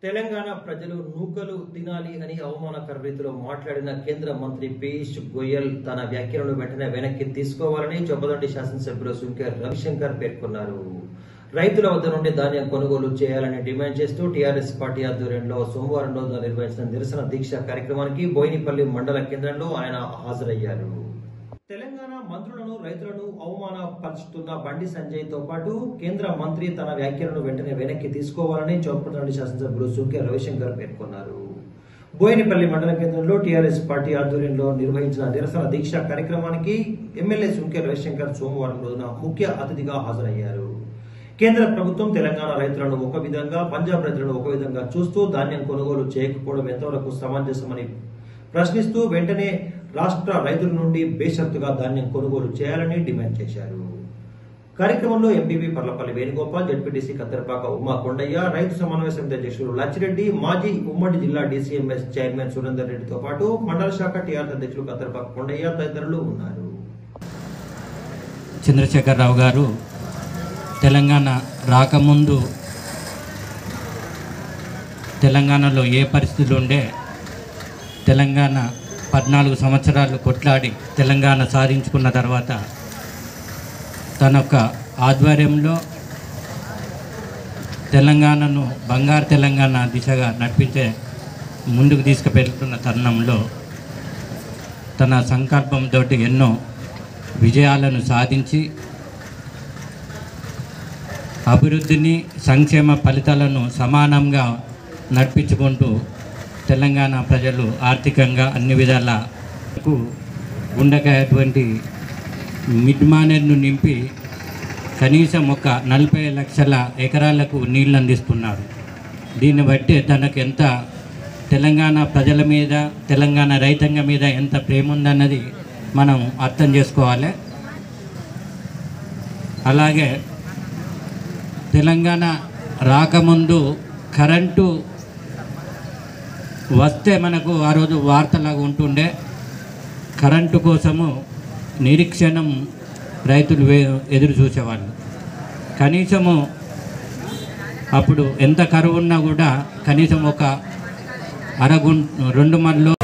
తెలంగాణ ప్రజలు నూకలు తినాలి అని అవమానకర రీతిలో మాట్లాడిన కేంద్ర మంత్రి పీయూష్ గోయల్ తన వ్యాఖ్యలను వెంటనే వెనక్కి తీసుకోవాలని చొప్పదండి శాసనసభ్యులు సుంకే రవిశంకర్ పేర్కొన్నారు రైతుల వద్ద నుండి ధాన్యం కొనుగోలు చేయాలని డిమాండ్ చేస్తూ టీఆర్ఎస్ పార్టీ ఆధ్వర్యంలో సోమవారం రోజున నిర్వహించిన నిరసన దీక్ష కార్యక్రమానికి బోయినపల్లి మండల కేంద్రంలో ఆయన హాజరయ్యారు తెలంగాణ మంత్రులను రైతులను అవమానపరుచుతున్న బండి సంజయ్ తో పాటు కేంద్ర మంత్రి తన వ్యాఖ్యలను వెంటనే వెనక్కి తీసుకోవాలని చౌపతిరెడ్డి శాసనసభ్యులు సుంకే రవిశంకర్ పేర్కొన్నారు బోయినపల్లి మండల కేంద్రంలో టీఆర్ఎస్ పార్టీ ఆధ్వర్యంలో నిర్వహించిన నిరసన దీక్ష కార్యక్రమానికి ఎమ్మెల్యే సుంకే రవిశంకర్ సోమవారం రోజున ముఖ్య అతిథిగా హాజరయ్యారు కేంద్ర ప్రభుత్వం తెలంగాణ రైతులను ఒక విధంగా పంజాబ్ రైతులను ఒక విధంగా చూస్తూ ధాన్యం కొనుగోలు చేయకపోవడం ఎంతవరకు సమంజసమని ప్రశ్నిస్తూ వెంటనే రాష్ట్ర రైతుల నుండి బేషరతుగా ధాన్యం కొనుగోలు చేయాలని డిమాండ్ చేశారు కార్యక్రమంలో ఎంపీపీ పర్లపల్లి వేణుగోపాల్ జడ్పీటీసీ కత్తెరపాక ఉమా కొండయ్య రైతు సమన్వయ సమితి అధ్యక్షులు లచ్చిరెడ్డి మాజీ ఉమ్మడి జిల్లా డీసీఎంఎస్ చైర్మన్ సురేందర్ రెడ్డితో పాటు మండల శాఖ టీఆర్ఎస్ అధ్యక్షులు కత్తెరపాక కొండయ్య తదితరులు ఉన్నారు చంద్రశేఖరరావు గారు తెలంగాణ రాకముందు తెలంగాణలో ఏ పరిస్థితులు ఉండే తెలంగాణ పద్నాలుగు సంవత్సరాలు కొట్లాడి తెలంగాణ సాధించుకున్న తర్వాత తన యొక్క ఆధ్వర్యంలో తెలంగాణను బంగారు తెలంగాణ దిశగా నడిపించే ముందుకు తీసుకుపెళ్తున్న తరుణంలో తన సంకల్పంతో ఎన్నో విజయాలను సాధించి అభివృద్ధిని సంక్షేమ ఫలితాలను సమానంగా నడిపించుకుంటూ తెలంగాణ ప్రజలు ఆర్థికంగా అన్ని విధాలకు గుండెకాయటువంటి మిడ్ మానర్ను నింపి కనీసం ఒక నలభై లక్షల ఎకరాలకు నీళ్ళు అందిస్తున్నారు దీన్ని బట్టి తనకు ఎంత తెలంగాణ ప్రజల మీద తెలంగాణ రైతాంగం మీద ఎంత ప్రేమ ఉందన్నది మనం అర్థం చేసుకోవాలి అలాగే తెలంగాణ రాకముందు కరెంటు వస్తే మనకు ఆ రోజు వార్తలాగా ఉంటుండే కరెంటు కోసము నిరీక్షణం రైతులు వే ఎదురు చూసేవాళ్ళు కనీసము అప్పుడు ఎంత కరువు ఉన్నా కూడా కనీసం ఒక అరగుం రెండు మళ్ళీ